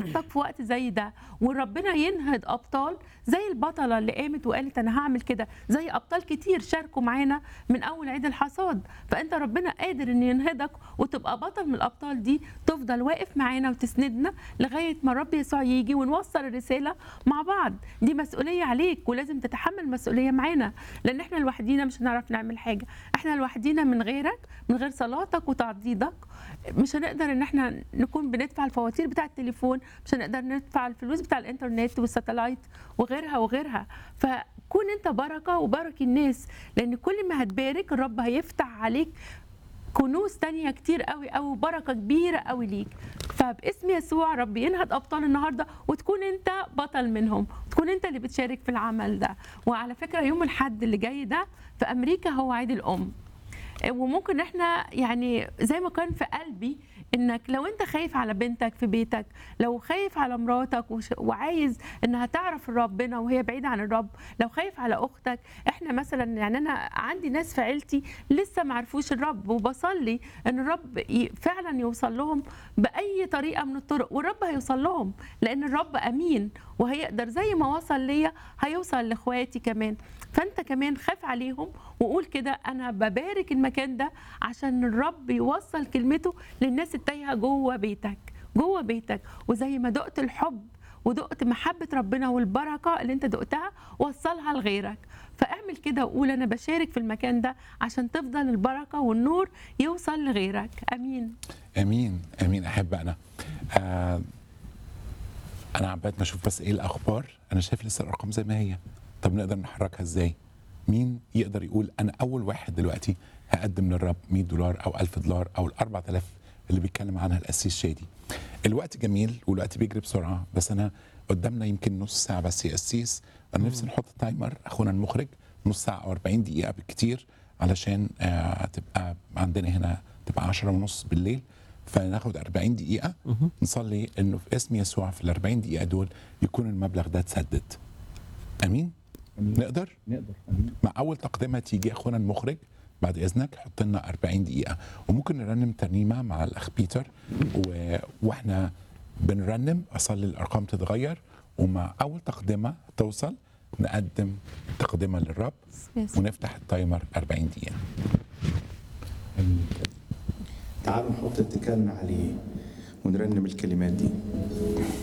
صلاتك في وقت زي ده وربنا ينهض ابطال زي البطله اللي قامت وقالت انا هعمل كده زي ابطال كتير شاركوا معانا من اول عيد الحصاد فانت ربنا قادر ان ينهضك وتبقى بطل من الابطال دي تفضل واقف معانا وتسندنا لغايه ما الرب يسوع يجي ونوصل الرساله مع بعض دي مسؤوليه عليك ولازم تتحمل مسؤوليه معانا لان احنا لوحدينا مش هنعرف نعمل حاجه احنا لوحدينا من غيرك من غير صلاتك وتعضيدك مش هنقدر ان احنا نكون بندفع الفواتير بتاع التليفون مش هنقدر ندفع الفلوس بتاع الانترنت والساتلايت وغيرها وغيرها فكون انت بركه وبارك الناس لان كل ما هتبارك الرب هيفتح عليك كنوز تانية كتير قوي قوي وبركة كبيرة قوي ليك فباسم يسوع رب ينهض أبطال النهاردة وتكون أنت بطل منهم تكون أنت اللي بتشارك في العمل ده وعلى فكرة يوم الحد اللي جاي ده في أمريكا هو عيد الأم وممكن احنا يعني زي ما كان في قلبي انك لو انت خايف على بنتك في بيتك لو خايف على مراتك وش- وعايز انها تعرف ربنا وهي بعيده عن الرب لو خايف على اختك احنا مثلا يعني انا عندي ناس في عيلتي لسه ما عرفوش الرب وبصلي ان الرب ي- فعلا يوصل لهم باي طريقه من الطرق والرب هيوصل لهم لان الرب امين وهيقدر زي ما وصل ليا هيوصل لاخواتي كمان فانت كمان خاف عليهم وقول كده انا ببارك المكان ده عشان الرب يوصل كلمته للناس التايهه جوه بيتك جوه بيتك وزي ما دقت الحب ودقت محبة ربنا والبركة اللي انت دقتها وصلها لغيرك فاعمل كده وقول انا بشارك في المكان ده عشان تفضل البركة والنور يوصل لغيرك امين امين امين احب انا آه انا عباد ما اشوف بس ايه الاخبار انا شايف لسه الارقام زي ما هي طب نقدر نحركها ازاي مين يقدر يقول انا اول واحد دلوقتي هقدم للرب 100 دولار او 1000 دولار او ال 4000 اللي بيتكلم عنها القسيس شادي الوقت جميل والوقت بيجري بسرعه بس انا قدامنا يمكن نص ساعه بس يا قسيس انا نفسي نحط تايمر اخونا المخرج نص ساعه او 40 دقيقه بالكتير علشان آه تبقى عندنا هنا تبقى 10 ونص بالليل فناخد 40 دقيقة نصلي انه في اسم يسوع في ال 40 دقيقة دول يكون المبلغ ده اتسدد. امين؟ أمين. نقدر؟ نقدر امين مع اول تقدمة تيجي اخونا المخرج بعد اذنك حط لنا 40 دقيقة وممكن نرنم ترنيمة مع الاخ بيتر و... واحنا بنرنم اصلي الارقام تتغير ومع اول تقدمة توصل نقدم تقدمة للرب ونفتح التايمر 40 دقيقة. امين تعالوا نحط اتكالنا عليه ونرنم الكلمات دي